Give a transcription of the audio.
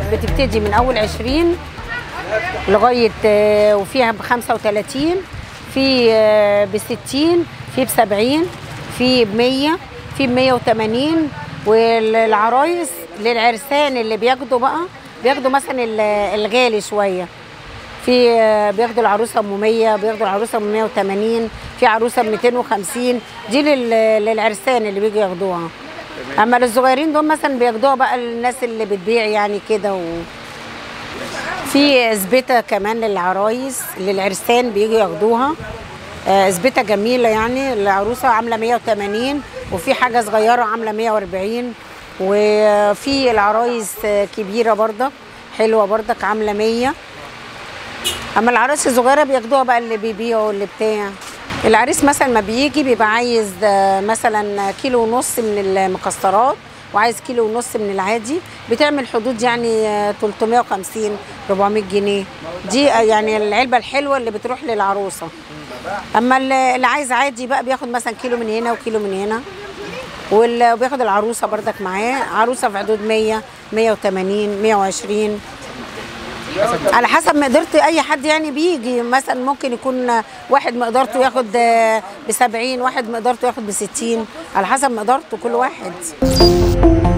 بتبتدي من اول 20 لغايه آه، وفيها ب 35 في ب 60 في ب 70 في ب 100 في ب 180 والعرايس للعرسان اللي بياخدوا بقى بياخدوا مثلا ال- الغالي شويه في آه، بياخدوا العروسه ام 100 بياخدوا العروسه ام 180 في عروسه ب 250 دي لل- للعرسان اللي بيجوا ياخدوها اما للصغيرين دول مثلا بياخدوها بقى الناس اللي بتبيع يعني كده و... في زبيته كمان للعرايس للعرسان بيجوا ياخدوها آه، زبيته جميله يعني العروسه عامله 180 وفي حاجه صغيره عامله 140 وفي العرايس آه، كبيره برضك حلوه برضك عامله 100 اما العرايس الصغيره بياخدوها بقى اللي بيبيعوا اللي بتاع العريس مثلا ما بيجي بيبقى عايز آه، مثلا كيلو ونص من المكسرات وعايز كيلو ونص من العادي بتعمل حدود يعني آه، 350 400 جنيه دي آه، يعني العلبه الحلوه اللي بتروح للعروسه اما اللي اللي عايز عادي بقى بياخد مثلا كيلو من هنا وكيلو من هنا وال- وبياخد العروسه بردك معاه عروسه في حدود 100 180 120 على حسب مقدرة اي حد يعني بيجي مثلا ممكن يكون واحد مقدرته ياخد ب 70 واحد مقدرته ياخد ب 60 على حسب مقدرته كل واحد